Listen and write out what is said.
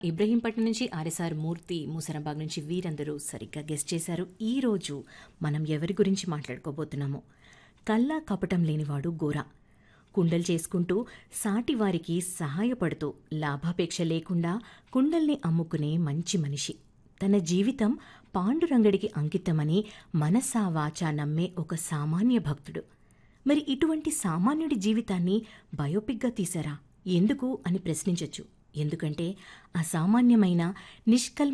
ఇబ్రహీంపట్నం నుంచి ఆర్ఎస్ఆర్ మూర్తి మూసరంబాగ్ నుంచి వీరందరూ సరిగ్గా గెస్ట్ చేశారు ఈ రోజు మనం ఎవరి గురించి మాట్లాడుకోబోతున్నామో కల్లా కపటం లేనివాడు గోరా కుండలు చేసుకుంటూ సాటివారికి సహాయపడుతూ లాభాపేక్ష లేకుండా కుండల్ని అమ్ముకునే మంచి మనిషి తన జీవితం పాండురంగడికి అంకితమని మనసా వాచా నమ్మే ఒక సామాన్య భక్తుడు మరి ఇటువంటి సామాన్యుడి జీవితాన్ని బయోపిక్గా తీశారా ఎందుకు అని ప్రశ్నించొచ్చు ఎందుకంటే అసామాన్యమైన నిష్కల్